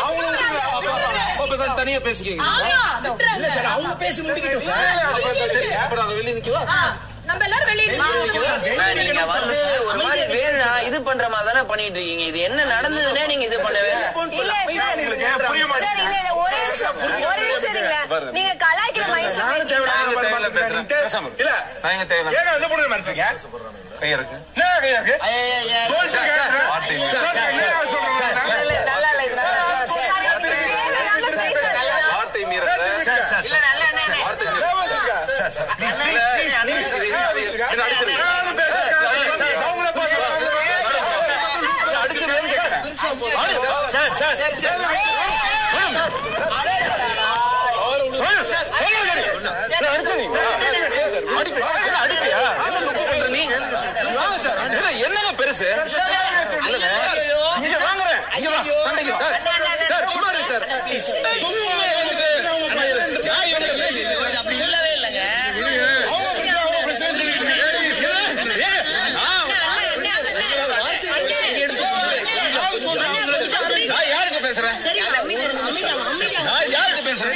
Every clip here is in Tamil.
அவங்கள விட்டுருங்க. அப்ப தான் தனியா பேசிக்கிங்க ஆமா, விட்டுறாங்க. இல்ல சார் அவங்க பேசி முடிக்கட்டும் சார் அப்புறம் அதை வெளியே நிக்கவா ஆ, நம்ம எல்லாரும் வெளியே நிக்கணும். நீங்க வந்து ஒரு மாதிரி வேணா இது பண்ற மாதிரி தானே பண்ணிட்டு இருக்கீங்க இது என்ன நடந்ததுன்னே நீங்க இது பண்ணவே இல்லை இல்ல சார் சார் இல்ல இல்ல ஒரே நிமிஷம் ஒரே நிமிஷம் இருங்க நீங்க கலாய்க்கிற மைண்ட் நானும் தேவையில்லாத மாதிரி தேவையில்ல பேசுறேன். பேசாம இரு. இல்ல நான் எங்க தேவையில்ல ஏங்க இந்த பொண்ணு மாட்டீங்க கையா இருக்கு என்ன கையா இருக்கு சொல்லிட்டு கேட்கிறேன். வார்த்தை இல்லை. சார், என்ன சொல்றேன் நான்? நல்லா இல்ல இது நல்லா இல்ல. தேவையில்லாம பேசாதீங்க. வார்த்தை மீறல சார், சார், இல்ல நல்லா என்ன என்ன? வார்த்தை மீறல. தேவையில்லைங்க. Sir, sir, please, please, please, please. என்ன அடிச்சிருக்கீங்க? நானும் பேசுறேன். அவங்கள பேசுறேன். அடிச்சிருவேன்னு கேட்கிறேன். Sir, sir, sir. என்னங்க பெருசு இங்க வாங்குறேன் இங்க வா சண்டைக்கு வா. சார் சும்மா இரு சார் சும்மா இருந்துட்டு. யார் இவங்க பேசி? அப்படி இல்லவே இல்லைங்க அவங்க பிரச்சனை, அவங்க பிரச்சனைன்னு சொல்லிட்டு இருக்கீங்க. நான் யாருக்கு பேசுறேன் நான் யாருக்கு பேசுறேன்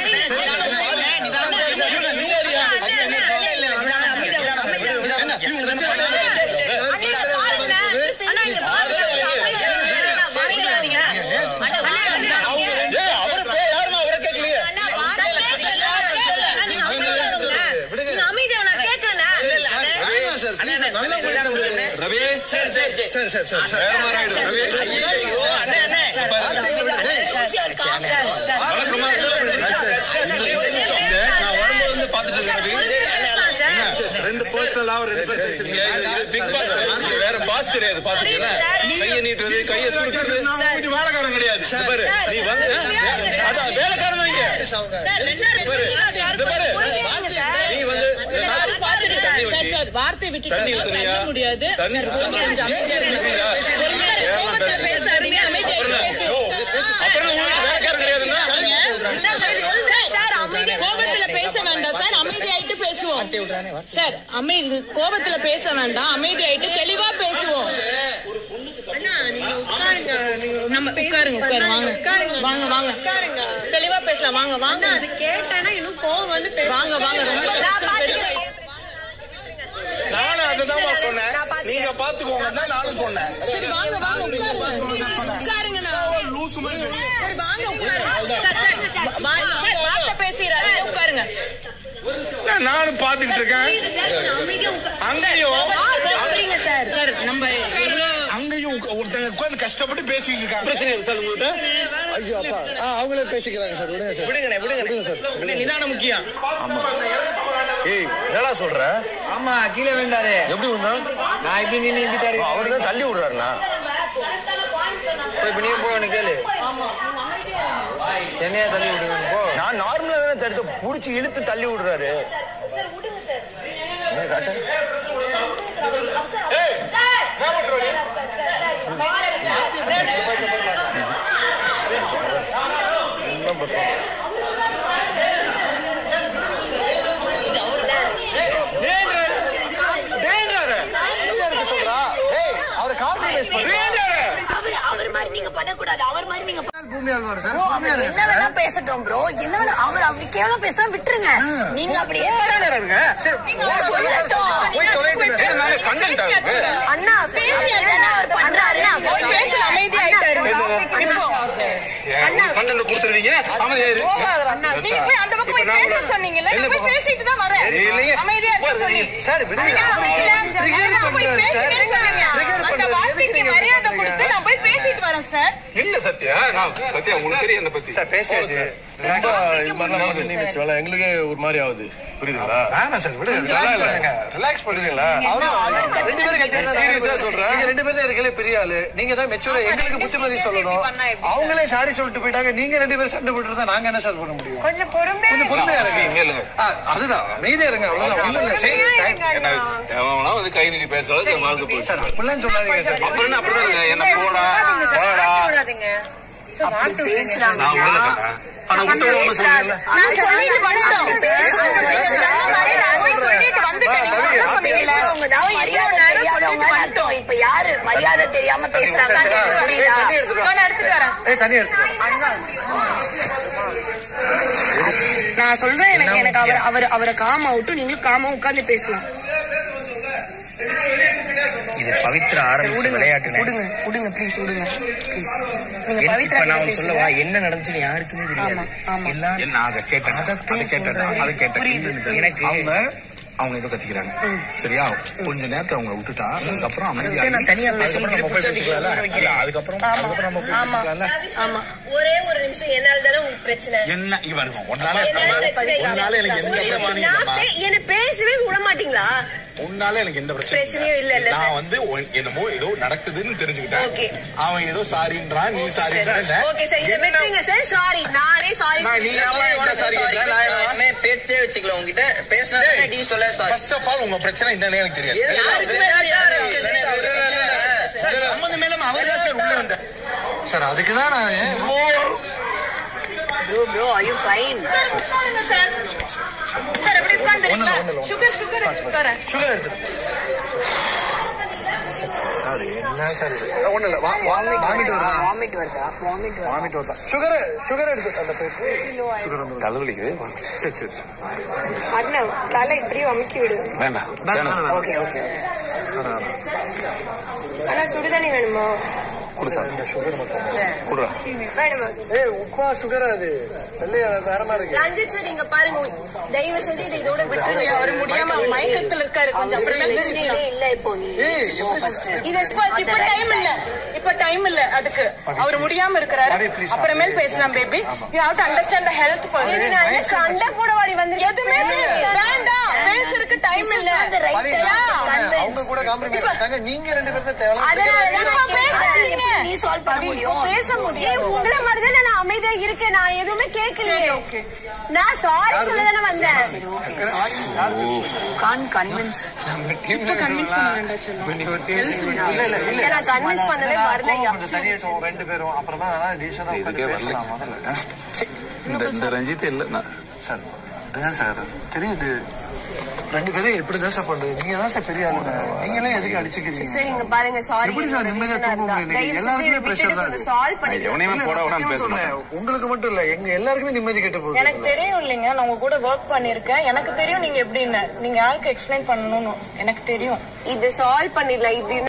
இவரு நீ யாரியா? என்ன? இவங்க ரெண்டு பேரும் அண்ணா, பாருங்க. அண்ணா, இங்க பாருங்க. மறைக்காதீங்க. அண்ணா, மறைக்காதீங்க. ஏய், அவரு பே- யாரும்மா அவரை கேட்கலையே? அண்ணா, பாருங்க. அண்ணா, அமைதியா இருங்க. நீங்க அமைதியா இருங்க. நான் கேட்கிறேண்ணா. ரவி சரி சரி சரி சரி, சரி, சரி, சரி. வேற மாதிரி ஆயிடும். ரவி ஐயோ அண்ணே அண்ணே வழக்கமா இந்த நான் வரும்போது வந்து பார்த்துட்டு இருக்கேன் ரெண்டு பர்சனலா ரெண்டு பேர் பேசுறீங்க இது- இது பிக் பாஸ் இது வேற பாஸ் கிடையாது பாத்துக்கல கையை நீட்டுறது கையை சுருக்குறது நான் வீட்டு வேலைக்காரன் கிடையாது இது பாரு நீ வந்து அதான் வேலைக்காரன் வைங்க இது பாரு நீ வந்து தண்ணி ஊத்தி வார்த்தை விட்டு தண்ணி ஊத்துறியா முடியாது தண்ணி கொஞ்சம் அமைதியா இருங்க. கோபத்துல பேசாதீங்க, அமைதியா பேசு. அப்புறம் உங்களுக்கு வேலைக்காரன் கிடையாதுன்னா சார், அமைதியா- கோபத்துல பேச வேண்டாம் சார் அமைதியாயிட்டு பேசுவோம் சார் அமைதி கோபத்துல பேச வேண்டாம் அமைதியாயிட்டு தெளிவா பேசுவோம் நம்ம உட்காருங்க உட்காருங்க வாங்க வாங்க வாங்க தெளிவா பேசலாம் வாங்க வாங்க அது கேட்டேன்னா இன்னும் கோவம் வந்து வாங்க வாங்க ரொம்ப நான் கஷ்டம் பாத்துக்கிறேன். நானும் அதுதான் சொன்னேன் நீங்க பாத்துக்கோங்க தான் நானும் சொன்னேன் சரி வாங்க வாங்க உட்காருங்க உட்காருங்க நான் லூசு மாதிரி பேசு. சரி வாங்க உட்காருங்க சார் சார் வா- சார் வார்த்தை பேசுறாரு உட்காருங்க நான் நானும் பாத்துக்கிட்டு இருக்கேன் புரியுது சார், கொஞ்சம் அமைதியா உட்கா- அங்கேயும் யார் பேசுறீங்க சார் சார் நம்ம எவ்வளவு அங்கேயும் உட்கா- ஒருத்தங்க உட்கார்ந்து கஷ்டப்பட்டு பேசிட்டு இருக்காங்க பிரச்சனை சார் உங்கள்கிட்ட ஐயோ அப்பா ஆ அவங்களே பேசிக்கிறாங்க சார் விடுங்க சார் விடுங்கண்ணே விடுங்க சார் நிதானம் முக்கியம் ஏய் என்னடா சொல்ற ஆமா கீழே வேண்டாரு எப்படி வந்தான் நான் இப்படி நின்று இப்படி தடி அவரு தான் தள்ளி விடுறாருண்ணா போய் இப்ப நீ போய் கேளு என்னையா தள்ளி விடுங்க போ நான் நார்மலா தானே தடுத்து புடிச்சு இழுத்து தள்ளி விடுறாரு சார் விடுங்க சார் என்ன காட்டு ஏய், என்ன பண்ற நீ? சார் சார் சார் பாருங்க சார் சொல்றா ஏய் அவரை காம்ப்ரமைஸ் பண்றா அவர் மாதிரி நீங்க பண்ணக்கூடாது அவர் மாதிரி நீங்க பூமி ஆழ்வார் சார் என்ன வேணா பேசட்டும் ப்ரோ என்ன வேணா அவர் அப்படி கேவலம் பேசினா விட்டுருங்க நீங்க அப்படியே சொல்லட்டும். போய் தொலைங்க அண்ணா பேசியாச்சு அண்ணா அவர் பண்றாரு அண்ணா போய் பேசல அமைதியாயிட்டாரு கண்டன கொடுத்துருவீங்க அமைதியா இரு. அண்ணா நீங்க போய் அந்த பக்கம் போய் பேச சொன்னீங்கல்ல நான் போய் பேசிட்டு தான் வரேன் இல்லைங்க. அமைதியா இருக்க சொன்னீங்க சார் விடுங்க ஐயா, அமைதியா இருங்க. நான் போய் பேசுறேன்னு சொன்னீங்க. அந்த வார்த்தைக்கு மரியாதை கொடுத்து நான் போய் பேசிட்டு வரேன் சார் இல்ல சத்யா நான் சத்யா உங்களுக்கு தெரியும் என்ன பத்தி சார் பேசியாச்சு ரொம்ப இது மாதிரிலாம் வந்து நீங்க வச்சுக்கல எங்களுக்கே ஒரு மாதிரி ஆகுது புரியுதுங்களா வேணாம் சார் விடுங்க நல்லா ரிலாக்ஸ் இல்ல. பண்ணுங்க ரிலாக்ஸ் புரியுதுங்களா ரெண்டு பேரும் கத்தி சீரியஸா சொல்றேன். நீங்க ரெண்டு பேரும் தான் இருக்கலே பெரிய ஆளு நீங்க தான் மெச்சூர் எங்களுக்கு புத்திமதி சொல்லணும் அவங்களே சாரி சொல்லிட்டு போயிட்டாங்க நீங்க ரெண்டு பேரும் சண்டை போட்டு இருந்தா நாங்க என்ன சார் பண்ண முடியும் கொஞ்சம் பொறுமையா கொஞ்சம் பொறுமையா சரி, இருங்க கேளுங்க. ஆ, அதுதான் அமைதியா இருங்க அவ்வளவுதான் ஒண்ணும் இல்ல சரி என்ன எவனா வந்து கை நீட்டி பேசுற அளவுக்கு வாழ்க்கை போயிடுச்சு சார் அப்படிலாம் சொல்லாதீங்க சார் அப்புறம் என்ன அப்படிதான் என்ன போடா போடா பேசுறாங்க நான் விடல ஆனா விட்டு ஒண்ணு சொல்லுங்க நான் சொல்லிட்டு வந்துட்டோம் சொல்லிட்டு வந்துட்டேன் நீங்க சொல்ல சொன்னீங்கல்ல மரியாதை தெரியாதவங்க அர்த்தம் இப்ப யாரு மரியாதை தெரியாம பேசுறாங்க புரியுதா தண்ணி எடுத்துட்டு வா. நான் எடுத்துட்டு வரேன் ஏய் தண்ணி எடுத்துட்டு வா. நான் சொல்றேன் எனக்கு எனக்கு அவர் அவர் அவரை காம விட்டு நீங்களும் காம உட்கார்ந்து பேசலாம் இது பவித்ரா ஆரம்பிச்ச விடுங்க விளையாட்டுல விடுங்க விடுங்க ப்ளீஸ் விடுங்க ப்ளீஸ் நீங்க இப்ப பவித்ரா நான் கிட்ட ஒண்ணு சொல்லவா பேசுங்க என்ன நடந்துச்சுன்னு யாருக்குமே தெரியாது ஆமா, ஆமா. எல்லாம் என்ன அதை கேட்டேன் அதை கேட்டேன் அதை கேட்டேன் புரியுது. எனக்கு அவங்க அவங்க ஏதோ கத்திக்கிறாங்க சரியா கொஞ்ச நேரத்துல அவங்கள விட்டுட்டா அதுக்கப்புறம் அமைதியா அதுக்கு நான் தனியா அதுக்கப்புறம் நம்ம போய் பேசிக்கலாம்ல இல்ல அதுக்கப்புறம் அதுக்கப்புறம் நம்ம போய் பேசிக்கலாம்ல ஆமா ஒரே ஒரு நிமிஷம் என்னால தானே உங்களுக்கு பிரச்சனை என்ன இவ இருக்கும் உன்னால என்னால பிரச்சனை இல்ல. உன்னால எனக்கு எந்த பிரச்சனையும் நான் இல்லம்மா பே- என்னை பேசவே விட மாட்டீங்களா உன்னால எனக்கு எந்த பிரச்சனையும் பிரச்சனையும் இல்ல, இல்ல, நான் சார். வந்து உன்- என்னமோ ஏதோ நடக்குதுன்னு தெரிஞ்சுக்கிட்டேன் Okay. அவன் ஏதோ சாரின்றான் நீ சாரின்றான் ஓகே சார் இதை விட்டுருங்க சார் சாரி நானே சாரி நான் நீ ஏமா என்கிட்ட sorry கேட்ட? நான் என்ன- இனிமே பேச்சே வச்சுக்கல உங்ககிட்ட பேசினா நீ சொல்ல சாரி First of all, உங்க பிரச்சனை என்னன்னு எனக்கு தெரியாது சம்பந்தமே இல்லாம அவர் தான் சார் உள்ள வந்தார் சார் அதுக்கு தான் நான் ஏன் bro bro I you fine சொல்லுங்க சார் சார் அப்படி உட்காந்துருங்களா சுகர் சுகர் எடுத்துட்டு வரேன் சுகர் எடுத்து சார் என்ன சார் இது ஒண்ணு இல்ல வா- வா- வாங்கிட்டு வரா வாமிட் வருதா வாமிட் வருதா வாங்கிட்டு வரா சுகர் சுகர் எடுத்து அந்த பேப்பர் சுகர் வந்து தலைவலிக்குது சரி சரி சரி. அண்ணன் தலை இப்படியே அமுக்கி விடு வேண்டாம் வேணாம், வேணாம். ஓகே ஓகே அண்ணா சுடுதண்ணி வேணுமா குடு சார் சுகர் மட்டும் குடுறா வேணுமா ஏய் உப்பா சுகர் அது வெள்ளையா வேற மாதிரி இருக்கு ரஞ்சித் நீங்க பாருங்க தயவு செஞ்சு இதை இதோட விட்டுருங்க அவர் முடியாம மயக்கத்துல இருக்காரு கொஞ்சம் அப்புறம் தான் பேசிக்கலாம். இல்ல இப்போ நீ ஃபர்ஸ்ட் இது இப்ப இப்ப டைம் இல்ல இப்ப டைம் இல்ல அதுக்கு அவர் முடியாம இருக்கிறாரு Abhi, please, அப்புறமேல் Abhi. பேசலாம் baby you have to understand the health இது நான் என்ன ஃபர்ஸ்ட் சண்டை போட வாடி வந்திருக்கேன் எதுவுமே வேண்டாம் பேசுறதுக்கு டைம் இல்ல பவி, நான் தான் சொன்னேன். அவங்க கூட காம்ப்ரமைஸ் பண்ணிட்டாங்க நீங்க ரெண்டு பேரும் தேவை அதனாலதான் நான் பேசாதீங்க. நீ சால்வ் பண்ண முடியும் பேச ஏய், முடியும் உங்களை மாதிரி தானே நான் அமைதியா இருக்கேன் நான் எதுவுமே கேட்கலையே okay. நான் சாரி சொல்ல தானே வந்தேன் கான் கன்வின்ஸ் இப்ப கன்வின்ஸ் பண்ண வேண்டாம் சொல்லுங்க இல்ல இல்ல இல்ல இதை நான் கன்வின்ஸ் பண்ணவே வரலையா கொஞ்சம் தனியா இருக்கோம் ரெண்டு பேரும் அப்புறமா வேணா டீசெண்டா உட்கார்ந்து பேசலாம் முதல்ல இந்த இந்த ரஞ்சித் இல்ல சார் அதுதான் சார் தெரியுது ரெண்டு பேரும் எப்படி தான் சார் பண்றது நீங்க தான் சார் பெரிய ஆளுங்க நீங்களே எதுக்கு அடிச்சுக்கிறீங்க சரி இங்க பாருங்க சாரி எப்படி சார் நிம்மதியா தூங்க முடியல? எல்லாருக்குமே pressure தான் இது. சால்வ் பண்ணிட்டு எவனையுமே இல்ல, போட நான் விடாம சத்தியமா பேச சொல்றேன். உங்களுக்கு மட்டும் இல்ல எங்க எல்லாருக்குமே நிம்மதி கெட்டு போகுது எனக்கு தெரியும் இல்லைங்க நான் உங்க கூட ஒர்க் பண்ணிருக்கேன் எனக்கு தெரியும் நீங்க எப்படின்னு நீங்க யாருக்கு எக்ஸ்பிளைன் பண்ணணும்னு எனக்கு தெரியும் இது சால்வ் பண்ணிடலாம் இப்படி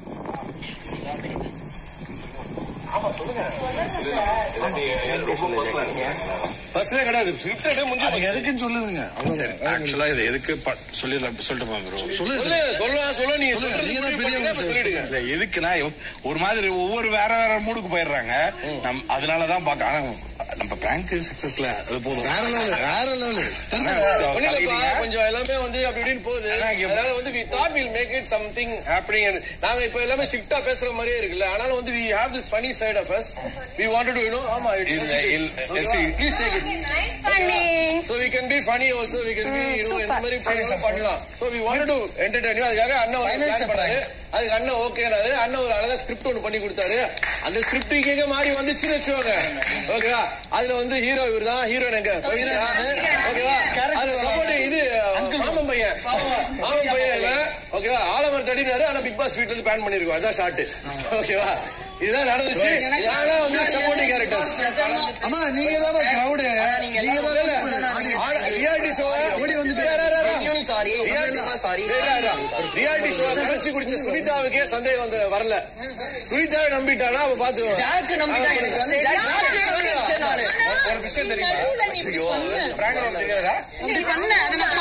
பர்சனே கிடையாது ஸ்கிரிப்டட் முடிஞ்சு அது எதுக்குன்னு சொல்லுங்க சரி ஆக்சுவலா இது எதுக்கு ப- சொல்லிடலாம் சொல்லிட்டு ப்ரோ சொல்லு சொல்லு சொல்லலாம் சொல்ல நீங்க சொல்லுங்க, நீங்க தான் பெரியவங்க சார். சொல்லிடுங்க இல்ல எதுக்குன்னா ஒரு மாதிரி ஒவ்வொரு வேற வேற மூடுக்கு போயிடுறாங்க நம் அதனாலதான் பாக்க ஆனா நம்ம பிராங்க் சக்சஸ்ல அது போதும் வேற லெவல் வேற லெவல் ஆனா, ஒண்ணும் இல்லப்பா, கலக்கிட்டீங்க. கொஞ்சம் எல்லாமே வந்து அப்படி இப்படின்னு போகுது ஆனா இங்க- அதனால வந்து we thought we'll make it something happening and நாங்க இப்ப எல்லாமே ஸ்ட்ரிக்ட்டா பேசுற மாதிரியே இருக்குல்ல ஆனாலும் வந்து we have this funny side of us we wanted to you know ஆமா it- இல்ல, இல்ல, Okay, see- please take it so we can be funny also we can be you know இந்த மாதிரி பண்ணலாம் பண்ணலாம் so we wanted to entertain you அதுக்காக அண்ணன் ஒரு plan பண்ணாரு அதுக்கு அண்ணன் ஓகேனாரு அண்ணன் ஒரு அழகா ஸ்கிரிப்ட் ஒன்று பண்ணி கொடுத்தாரு அந்த ஸ்கிரிப்ட் கேட்க மாறி வந்துச்சுன்னு வச்சுக்கோங்க ஓகேவா அதுல வந்து ஹீரோ இவர் தான் ஹீரோயின் எங்க ஓகேவா அதுல சப்போர்ட் இது மாமன் பையன் மாமன் பையன் இவன் ஓகேவா ஆலமர் தடினாரு ஆனா பிக் பாஸ் வீட்ல இருந்து பேன் பண்ணிருக்கோம் அதான் ஷார்ட் ஓகேவா இதுதான் நடந்துச்சு இதெல்லாம் வந்து சப்போர்ட்டிங் கேரக்டர்ஸ் அம்மா நீங்க தான் கிரௌடு நீங்க தான் ரியாலிட்டி ஷோ ஓடி வந்து சாரி சாரி ரியாலிட்டி ஷோ கழிச்சு குடிச்ச சுனிதாவுக்கே சந்தேகம் வந்து வரல சுனிதாவை நம்பிட்டானா அவ பாத்து ஜாக்கு நம்பிட்டான் எனக்கு வந்து ஜாக் நம்பிட்டேன் நானு ஒரு விஷயம் தெரியுமா ஐயோ பிராங்க் தெரியாதா இப்படி பண்ண அதை நான்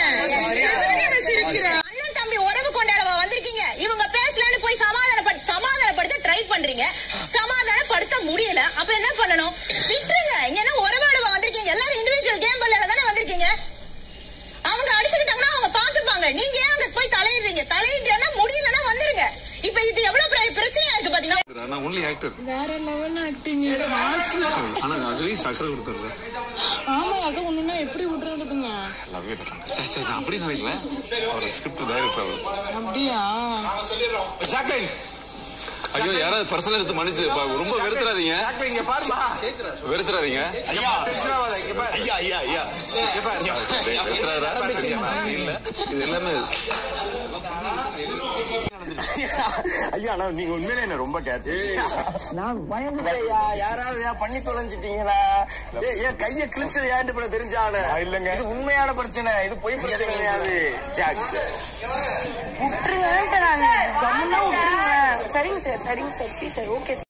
பார்த்தேன் அண்ணன் தம்பி உறவு கொண்டாடவா வந்திருக்கீங்க இவங்க பேசலன்னு போய் சமாதானப்படு சமாதானப்படுத்த ட்ரை பண்றீங்க சமாதானப்படுத்த முடியல அப்ப என்ன பண்ணணும் விட்டுருங்க இங்க என்ன உறவாடவா வந்திருக்கீங்க எல்லாரும் இண்டிவிஜுவல் கேம் விளையாட தானே வந்திருக்கீங்க அவங்க அடிச்சுக்கிட்டாங்கன்னா அவங்க பாத்துப்பாங்க நீங்க ஏன் அங்க போய் தலையிடுறீங்க தலையிட்டா முடியலன்னா வந்துருங்க இப்ப இது எவ்வளவு பெரிய பிரச்சனையா இருக்கு பாத்தீங்கன்னா நான் ஒன்லி ஆக்டர் வேற லெவல் ஆக்டிங் ஆனா அதுலயும் சக்கரை கொடுத்துருது ஆமா அது ஒண்ணுன்னா எப்படி விடுறதுங்க லவ் யூ சரி சரி நான் அப்படி நினைக்கல ஒரு ஸ்கிரிப்ட் டைரக்டர் அவர் அப்படியா ஜாக்லின் ஐயோ யாராவது பர்சனல் எடுத்து மன்னிச்சு பா- ரொம்ப வெறுத்துறாதீங்க இங்க பாருமா வெறுத்துறாதீங்க ஐயா இங்க பாரு ஐயா ஐயா ஐயா இங்க பாரு வெறுத்துறாரா சரியா நான் அப்படி இல்ல இது எல்லாமே ஐயா நான் நீங்க உண்மையிலே என்ன ரொம்ப கேட்டு நான் பயந்துட்டேயா யாராவது ஏன் பண்ணி தொலைஞ்சிட்டீங்களா ஏய், ஏன் கைய கிழிச்சது ஏன் இப்ப தெரிஞ்சானு இல்லங்க இது உண்மையான பிரச்சனை இது பொய் பிரச்சனை கிடையாது ஜாக் விட்டுருங்க கம்முன்னா விட்டுருங்க சரிங்க சார் சரிங்க சார் சரி சார் ஓகே சார்